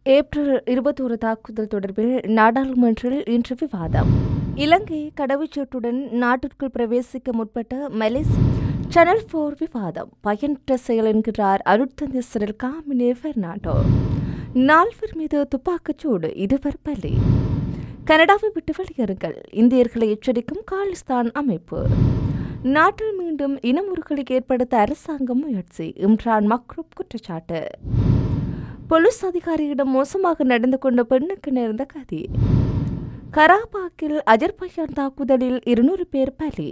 April இருபத்தோரு தாக்குதல் தொடர்பில் நாடாளுமன்றில் இன்று விவாதம் இலங்கை கடவுச்சீட்டுடன் நாட்டிற்குள் பிரவேசிக்க முற்பட்ட மலேசிய சேனல் போர் விவாதம் பயனற்ற செயல் என்கிறார் அருட்தந்தி சிறில் காமினே பெர்னாண்டோ நால்வர் மீது துப்பாக்கிச்சூடு இதுவர் பலி கனடாவை விட்டு வெளியேறுங்கள் இந்தியர்களை எச்சரிக்கும் காலிஸ்தான் அமைப்பு நாட்டில் மீண்டும் இனமுறுகளை ஏற்படுத்த அரசாங்கம் முயற்சி இம்ரான் மக்ரூப் குற்றச்சாட்டு போலீஸ் அதிகாரியிடம் மோசமாக நடந்து கொண்ட பெண்ணுக்கு நேர்ந்த கதி கராபாக்கில் அஜர்பையான் தாக்குதலில் இருநூறு பேர் பலி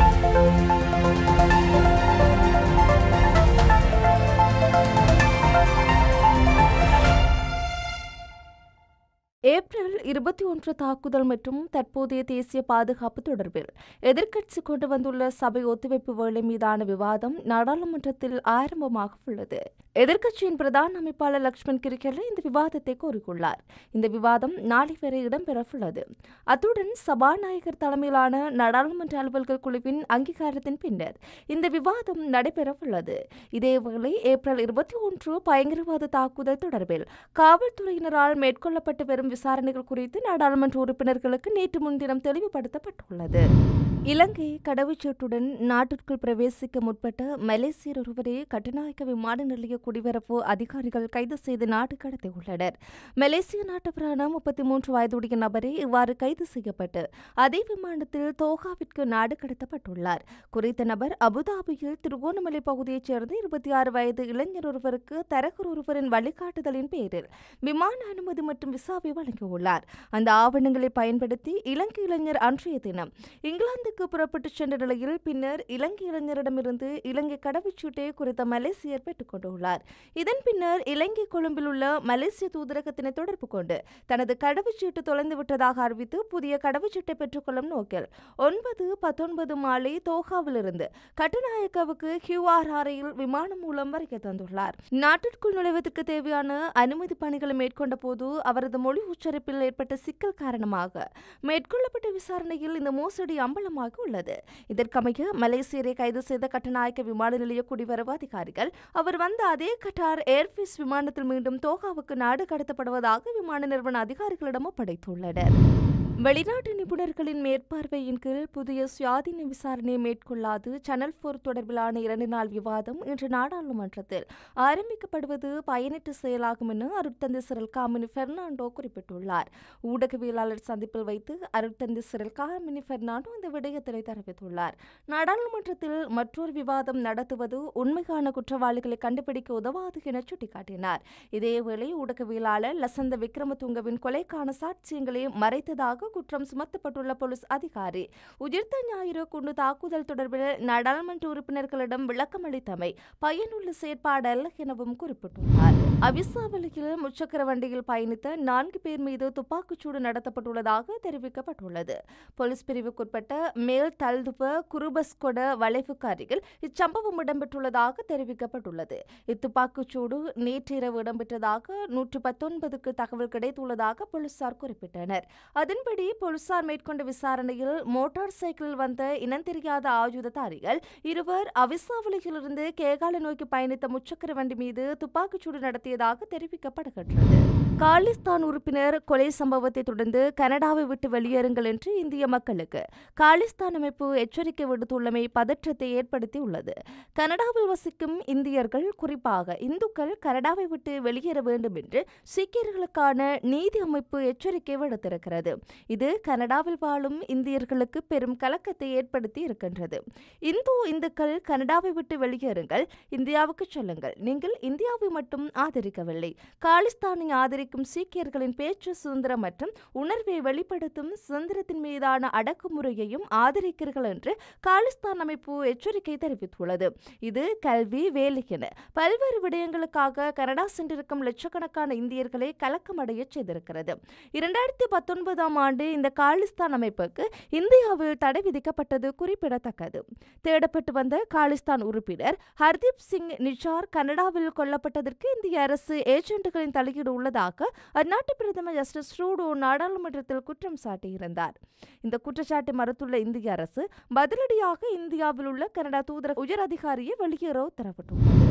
ஏப்ரல் இருபத்தி ஒன்று தாக்குதல் மற்றும் தற்போதைய தேசிய பாதுகாப்பு தொடர்பில் எதிர்க்கட்சி கொண்டு வந்துள்ள சபை ஒத்துழைப்பு வேலை மீதான விவாதம் நாடாளுமன்றத்தில் ஆரம்பமாக உள்ளது எதிர்க்கட்சியின் பிரதான அமைப்பாளர் லக்ஷ்மண் கிரிக்கெல இந்த விவாதத்தை கோரியுள்ளார் இந்த விவாதம் நாளை வரை இடம்பெறவுள்ளது அத்துடன் சபாநாயகர் தலைமையிலான நாடாளுமன்ற அலுவல்கள் குழுவின் அங்கீகாரத்தின் பின்னர் இந்த விவாதம் நடைபெறவுள்ளது இதேவேளை ஏப்ரல் இருபத்தி ஒன்று பயங்கரவாத தாக்குதல் தொடர்பில் காவல்துறையினரால் மேற்கொள்ளப்பட்டு வரும் விசாரணைகள் குறித்து நாடாளுமன்ற உறுப்பினர்களுக்கு நேற்று முன்தினம் தெளிவுபடுத்தப்பட்டுள்ளது இலங்கை கடவுச்சீட்டுடன் நாட்டிற்குள் பிரவேசிக்க முற்பட்ட மலேசியர் ஒருவரை கட்டுநாயக்க விமான நிலைய குடிவரப்பு அதிகாரிகள் கைது செய்து நாடு கடத்தியுள்ளனர் மலேசிய நாட்டவரான முப்பத்தி மூன்று வயதுடைய நபரை இவ்வாறு கைது செய்யப்பட்டு அதே விமானத்தில் தோஹாவிற்கு நாடு கடத்தப்பட்டுள்ளார் குறித்த நபர் அபுதாபியில் திருகோணமலை பகுதியைச் சேர்ந்த இருபத்தி ஆறு வயது இளைஞர் ஒருவருக்கு தரகர் ஒருவரின் வழிகாட்டுதலின் பேரில் விமான அனுமதி மற்றும் விசாவை வழங்கியுள்ளார் அந்த ஆவணங்களை பயன்படுத்தி இலங்கை இளைஞர் அன்றைய தினம் இங்கிலாந்துக்கு புறப்பட்டுச் சென்ற நிலையில் பின்னர் இலங்கை இளைஞரிடமிருந்து இலங்கை கடவுச்சீட்டை குறித்த மலேசியர் பெற்றுக் கொண்டுள்ளார் இதன் பின்னர் இலங்கை கொழும்பில் உள்ள மலேசிய தூதரகத்தினை தொடர்பு கொண்டு தனது கடவுச்சீட்டு தொலைந்து விட்டதாக அறிவித்து புதிய கடவுச்சீட்டை பெற்றுக்கொள்ளும் நோக்கில் ஒன்பது பத்தொன்பது மாலை தோஹாவிலிருந்து கட்டுநாயக்காவுக்கு கியூஆர் அறையில் விமானம் மூலம் வரைக்க தந்துள்ளார் நாட்டிற்குள் நுழைவதற்கு தேவையான அனுமதி பணிகளை மேற்கொண்ட போது அவரது மொழி உச்சரிப்பில் ஏற்பட்ட சிக்கல் காரணமாக மேற்கொள்ளப்பட்ட விசாரணையில் இந்த மோசடி அம்பலமாக உள்ளது இதற்கமைய மலேசியரை கைது செய்த கட்டநாயக்க விமான நிலைய குடிவரவு அதிகாரிகள் அவர் வந்த அதே கட்டார் ஏர்பீஸ் விமானத்தில் மீண்டும் தோகாவுக்கு நாடு கடத்தப்படுவதாக விமான நிறுவன அதிகாரிகளிடம் ஒப்படைத்துள்ளனர் வெளிநாட்டு நிபுணர்களின் மேற்பார்வையின் கீழ் புதிய சுயாதீன விசாரணையை மேற்கொள்ளாது சேனல் போர் தொடர்பிலான இரண்டு நாள் விவாதம் இன்று நாடாளுமன்றத்தில் ஆரம்பிக்கப்படுவது பயனற்ற செயலாகும் என அருட்தந்தை சிறல் காமினி பெர்னாண்டோ குறிப்பிட்டுள்ளார் ஊடகவியலாளர் சந்திப்பில் வைத்து அருட்தந்தை சிறல் காமினி பெர்னாண்டோ இந்த விடயத்தினை தெரிவித்துள்ளார் நாடாளுமன்றத்தில் மற்றொரு விவாதம் நடத்துவது உண்மைக்கான குற்றவாளிகளை கண்டுபிடிக்க உதவாது என சுட்டிக்காட்டினார் இதேவேளை ஊடகவியலாளர் லசந்த விக்ரமதுங்கவின் கொலைக்கான சாட்சியங்களை மறைத்ததாக குற்றம் சுமத்தப்பட்டுள்ள போலீஸ் அதிகாரி உயிர்த்த ஞாயிறு குண்டு தாக்குதல் தொடர்பில் நாடாளுமன்ற உறுப்பினர்களிடம் விளக்கமளித்தமை பயனுள்ள செயற்பாடு அல்ல எனவும் குறிப்பிட்டுள்ளார் அவிசாவளியில் முச்சக்கர வண்டியில் பயணித்த நான்கு பேர் மீது துப்பாக்கிச்சூடு நடத்தப்பட்டுள்ளதாக தெரிவிக்கப்பட்டுள்ளது போலீஸ் பிரிவுக்குட்பட்ட மேல் தல்துவ குருபஸ்கொட வளைவுக்கு அருகில் இச்சம்பவம் இடம்பெற்றுள்ளதாக தெரிவிக்கப்பட்டுள்ளது இத்துப்பாக்கிச்சூடு நேற்றிரவு இடம்பெற்றதாக நூற்று பத்தொன்பதுக்கு தகவல் கிடைத்துள்ளதாக போலீசார் குறிப்பிட்டனர் அதன்படி போலீசார் மேற்கொண்ட விசாரணையில் மோட்டார் சைக்கிளில் வந்த இனந்தெரியாத ஆயுததாரிகள் இருவர் அவிசாவளியிலிருந்து கேகால நோக்கி பயணித்த முச்சக்கர வண்டி மீது துப்பாக்கிச்சூடு நடத்தியதாக தெரிவிக்கப்படுகின்றது காலிஸ்தான் உறுப்பினர் கொலை சம்பவத்தை தொடர்ந்து கனடாவை விட்டு வெளியேறுங்கள் என்று இந்திய மக்களுக்கு காலிஸ்தான் அமைப்பு எச்சரிக்கை விடுத்துள்ளமை பதற்றத்தை ஏற்படுத்தியுள்ளது கனடாவில் வசிக்கும் இந்தியர்கள் குறிப்பாக இந்துக்கள் கனடாவை விட்டு வெளியேற வேண்டும் என்று சீக்கியர்களுக்கான நீதி அமைப்பு எச்சரிக்கை விடுத்திருக்கிறது இது கனடாவில் வாழும் இந்தியர்களுக்கு பெரும் கலக்கத்தை ஏற்படுத்தி இருக்கின்றது இந்து இந்துக்கள் கனடாவை விட்டு வெளியேறுங்கள் இந்தியாவுக்கு செல்லுங்கள் நீங்கள் இந்தியாவை மட்டும் ஆதரிக்கவில்லை காலிஸ்தானை ஆதரிக்கும் சீக்கியர்களின் பேச்சு சுதந்திரம் மற்றும் உணர்வை வெளிப்படுத்தும் சுதந்திரத்தின் மீதான அடக்குமுறையையும் ஆதரிக்கிறீர்கள் என்று காலிஸ்தான் அமைப்பு எச்சரிக்கை தெரிவித்துள்ளது இது கல்வி வேலை என பல்வேறு விடயங்களுக்காக கனடா சென்றிருக்கும் லட்சக்கணக்கான இந்தியர்களை கலக்கமடைய செய்திருக்கிறது இரண்டாயிரத்தி பத்தொன்பதாம் ஆண்டு இந்த காலிஸ்தான் அமைப்புக்கு இந்தியாவில் தடை விதிக்கப்பட்டது குறிப்பிடத்தக்கது தேடப்பட்டு வந்த காலிஸ்தான் உறுப்பினர் ஹர்தீப் சிங் நிஜார் கனடாவில் கொல்லப்பட்டதற்கு இந்திய அரசு ஏஜென்ட்டுகளின் தலையீடு உள்ளதாக அந்நாட்டு பிரதமர் ஜஸ்டிஸ் ட்ரூடோ நாடாளுமன்றத்தில் குற்றம் சாட்டியிருந்தார் இந்த குற்றச்சாட்டை மறுத்துள்ள இந்திய அரசு பதிலடியாக இந்தியாவில் உள்ள கனடா தூதரக உயர் அதிகாரியை வெளியேற உத்தரவிட்டுள்ளது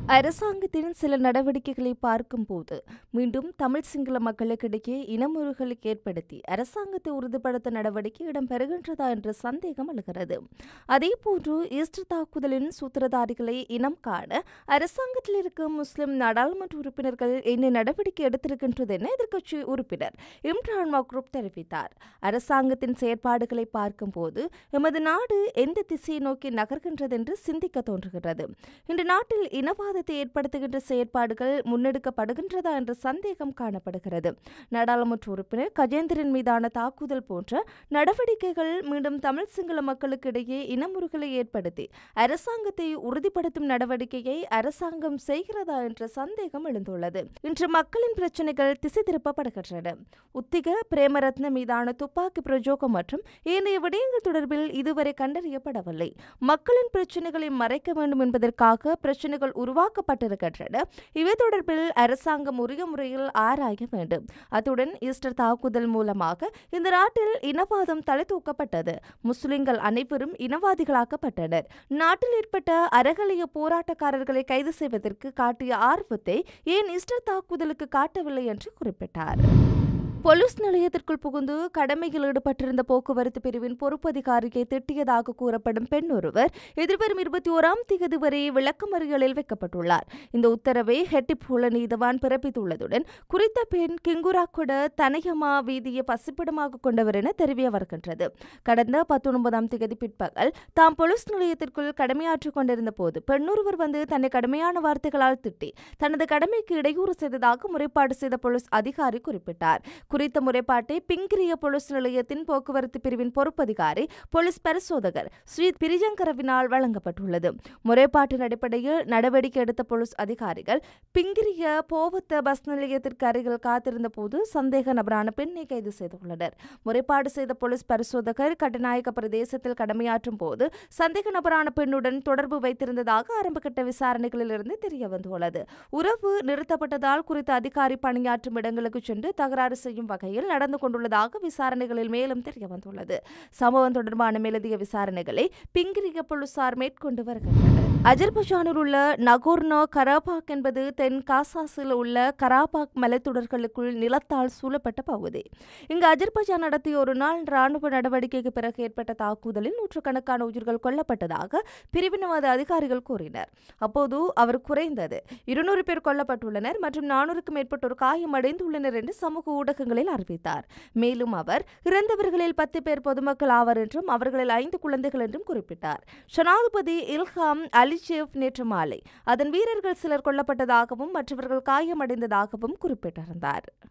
அரசாங்கத்தின் சில நடவடிக்கைகளை பார்க்கும்போது மீண்டும் தமிழ் சிங்கள மக்களுக்கிடையே இனமுறுகலை ஏற்படுத்தி அரசாங்கத்தை உறுதிப்படுத்த நடவடிக்கை இடம்பெறுகின்றதா என்ற சந்தேகம் எழுகிறது அதேபோன்று ஈஸ்டர் தாக்குதலின் சூத்திரதாரிகளை இனம் காண அரசாங்கத்தில் இருக்கும் முஸ்லிம் நாடாளுமன்ற உறுப்பினர்கள் என்ன நடவடிக்கை எடுத்திருக்கின்றது என எதிர்க்கட்சி உறுப்பினர் இம்ரான் மக்ரூப் தெரிவித்தார் அரசாங்கத்தின் செயற்பாடுகளை பார்க்கும்போது எமது நாடு எந்த திசையை நோக்கி நகர்கின்றது என்று சிந்திக்க தோன்றுகிறது இன்று நாட்டில் இனவாதத்தை ஏற்படுத்துகின்ற செயற்பாடுகள் முன்னெடுக்கப்படுகின்றதா என்ற சந்தேகம் காணப்படுகிறது நாடாளுமன்ற உறுப்பினர் கஜேந்திரன் மீதான தாக்குதல் போன்ற நடவடிக்கைகள் மீண்டும் தமிழ் சிங்கள மக்களுக்கு இடையே இனமுறுகலை ஏற்படுத்தி அரசாங்கத்தை உறுதிப்படுத்தும் நடவடிக்கையை அரசாங்கம் செய்கிறதா என்ற சந்தேகம் எழுந்துள்ளது இன்று மக்களின் பிரச்சனைகள் திசை திருப்பப்படுகின்றன உத்திக பிரேமரத்ன மீதான துப்பாக்கி பிரயோகம் மற்றும் ஏனைய விடயங்கள் தொடர்பில் இதுவரை கண்டறியப்படவில்லை மக்களின் பிரச்சனைகளை மறைக்க வேண்டும் என்பதற்காக பிரச்சனைகள் உருவாக்கப்பட்டிருக்கின்றன இவை தொடர்பில் அரசாங்கம் உரிய முறையில் ஆராய வேண்டும் அத்துடன் ஈஸ்டர் தாக்குதல் மூலமாக இந்த நாட்டில் இனவாதம் தலை தூக்கப்பட்டது முஸ்லிம்கள் அனைவரும் இனவாதிகளாக்கப்பட்டனர் நாட்டில் ஏற்பட்ட அறகலைய போராட்டக்காரர்களை கைது செய்வதற்கு காட்டிய ஆர்வத்தை ஏன் ஈஸ்டர் தாக்குதலுக்கு காட்டவில்லை என்று குறிப்பிட்டார் போலீஸ் நிலையத்திற்குள் புகுந்து கடமையில் ஈடுபட்டிருந்த போக்குவரத்து பிரிவின் பொறுப்பதிகாரியை திட்டியதாக கூறப்படும் பெண் ஒருவர் எதிர்வரும் இருபத்தி ஓராம் தேதி வரை விளக்கமறியலில் வைக்கப்பட்டுள்ளார் இந்த உத்தரவை ஹெட்டிப்புல நீதவான் பிறப்பித்துள்ளதுடன் குறித்த பெண் கிங்குராக்குட தனயமா வீதியை பசிப்பிடமாக கொண்டவர் என தெரிய வருகின்றது கடந்த பத்தொன்பதாம் தேதி பிற்பகல் தாம் போலீஸ் நிலையத்திற்குள் கடமையாற்றிக் கொண்டிருந்த போது பெண்ணொருவர் வந்து தன்னை கடுமையான வார்த்தைகளால் திட்டி தனது கடமைக்கு இடையூறு செய்ததாக முறைப்பாடு செய்த போலீஸ் அதிகாரி குறிப்பிட்டார் குறித்த முறைப்பாட்டை பிங்கிரிய போலீஸ் நிலையத்தின் போக்குவரத்து பிரிவின் பொறுப்பதிகாரி போலீஸ் பரிசோதகர் ஸ்ரீ பிரிஜங்கரவினால் வழங்கப்பட்டுள்ளது முறைப்பாட்டின் அடிப்படையில் நடவடிக்கை எடுத்த போலீஸ் அதிகாரிகள் பிங்கிரிய போவத்த பஸ் நிலையத்திற்கு அருகில் காத்திருந்த போது சந்தேக நபரான பெண்ணை கைது செய்துள்ளனர் முறைப்பாடு செய்த போலீஸ் பரிசோதகர் கட்டநாயக்க பிரதேசத்தில் கடமையாற்றும் போது சந்தேக நபரான பெண்ணுடன் தொடர்பு வைத்திருந்ததாக ஆரம்பகட்ட விசாரணைகளில் இருந்து தெரிய வந்துள்ளது உறவு நிறுத்தப்பட்டதால் குறித்த அதிகாரி பணியாற்றும் இடங்களுக்கு சென்று தகராறு செய்யும் வகையில் நடந்து கொண்டுள்ளதாக விசாரணைகளில் மேலும் தெரிய வந்துள்ளது சம்பவம் தொடர்பான மேலதிக விசாரணைகளை பிங்கிரிய போலீசார் மேற்கொண்டு வருகின்றனர் அஜர்பைஜானில் உள்ள நகோர்னோ கராபாக் என்பது தென் காசாஸில் உள்ள கராபாக் மலைத்தொடர்களுக்குள் நிலத்தால் சூழப்பட்ட பகுதி இங்கு அஜர்பைஜான் நடத்திய ஒரு நாள் ராணுவ நடவடிக்கைக்கு பிறகு ஏற்பட்ட தாக்குதலில் நூற்றுக்கணக்கான உயிர்கள் கொல்லப்பட்டதாக பிரிவினவாத அதிகாரிகள் கூறினர் அப்போது அவர் குறைந்தது இருநூறு பேர் கொல்லப்பட்டுள்ளனர் மற்றும் நானூறுக்கும் மேற்பட்டோர் காயமடைந்துள்ளனர் என்று சமூக ஊடகங்களில் அறிவித்தார் மேலும் அவர் இறந்தவர்களில் பத்து பேர் பொதுமக்கள் ஆவர் என்றும் அவர்களில் ஐந்து குழந்தைகள் என்றும் குறிப்பிட்டார் ஜனாதிபதி இல்ஹாம் அலிச்சேவ் நேற்று மாலை அதன் வீரர்கள் சிலர் கொல்லப்பட்டதாகவும் மற்றவர்கள் காயமடைந்ததாகவும் குறிப்பிட்டிருந்தார்